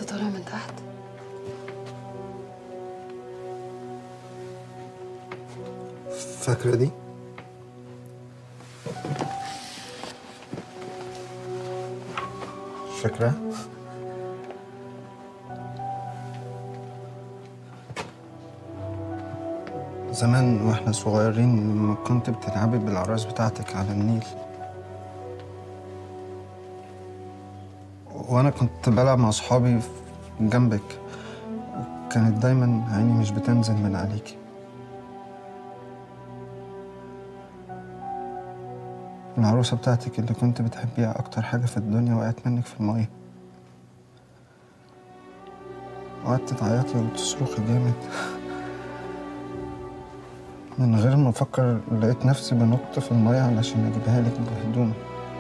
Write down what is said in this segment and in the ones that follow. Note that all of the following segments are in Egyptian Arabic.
لسه طالع من تحت فاكرة دي؟ فاكرة؟ زمان واحنا صغيرين لما كنت بتلعبي بالعرايس بتاعتك على النيل وانا كنت بلعب مع اصحابي جنبك وكانت دايما عيني مش بتنزل من عليكي العروسة بتاعتك اللي كنت بتحبيها أكتر حاجة في الدنيا وقعت منك في المية وقعدت تعيطي وتصرخي جامد من غير ما أفكر لقيت نفسي بنط في المية علشان أجيبها لك بهدوم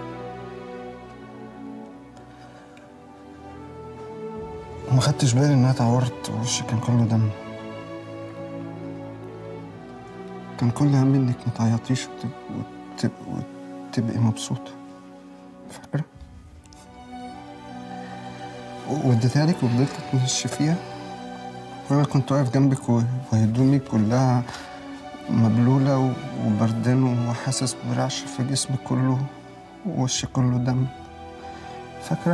وما خدتش بالي إن أنا اتعورت ووشي كان كله دم كان كل همي إنك ما تعيطيش وتب... وتب... وتبقي مبسوطة فاكرة؟ واديتها لك وفضلت تمشي فيها وأنا كنت واقف جنبك و- وهدومي كلها مبلولة و- وبردان وحاسس برعش في جسمي كله ووشي كله دم فاكرة؟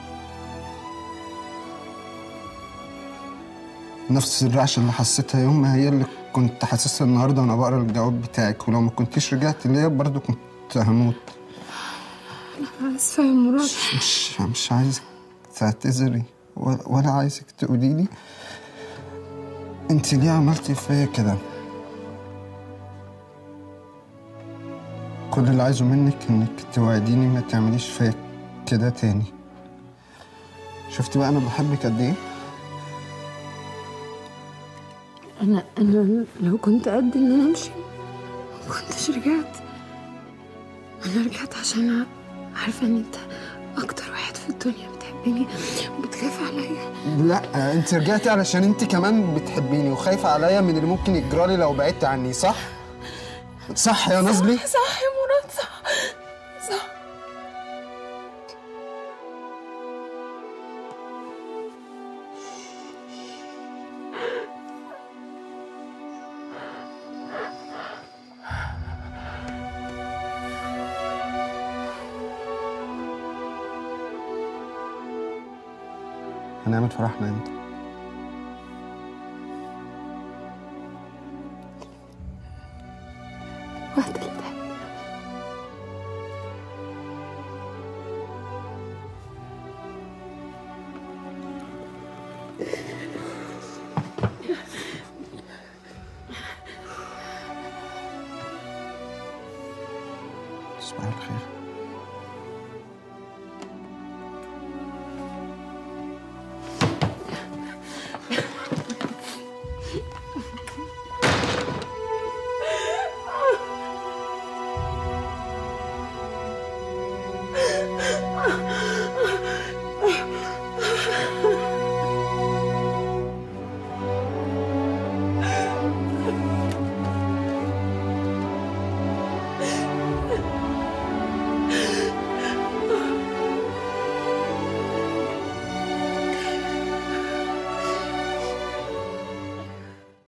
نفس الرعشة اللي حسيتها يومها هي اللي كنت حاسسها النهاردة وأنا بقرا الجواب بتاعك ولو ما كنتيش رجعت ليا برضه كنت هموت انا اسفه يا مراد مش مش عايزك تعتذري ولا ولا عايزك تقولي لي انت ليه عملتي فيا كده كل اللي عايزه منك انك توعديني ما تعمليش فيا كده تاني شفتي بقى انا بحبك قد ايه انا انا لو كنت قد ان انا امشي ما كنتش رجعت انا رجعت عشان عارفه ان انت اكتر واحد في الدنيا بتحبني وبتخاف عليا لا انت رجعتي علشان انت كمان بتحبيني وخايفه عليا من اللي ممكن يجرالي لو بعدت عني صح صح يا نظلي صح يا مراد صح صح هنعمل فرحنا امتى وقت التاني تصبح على خير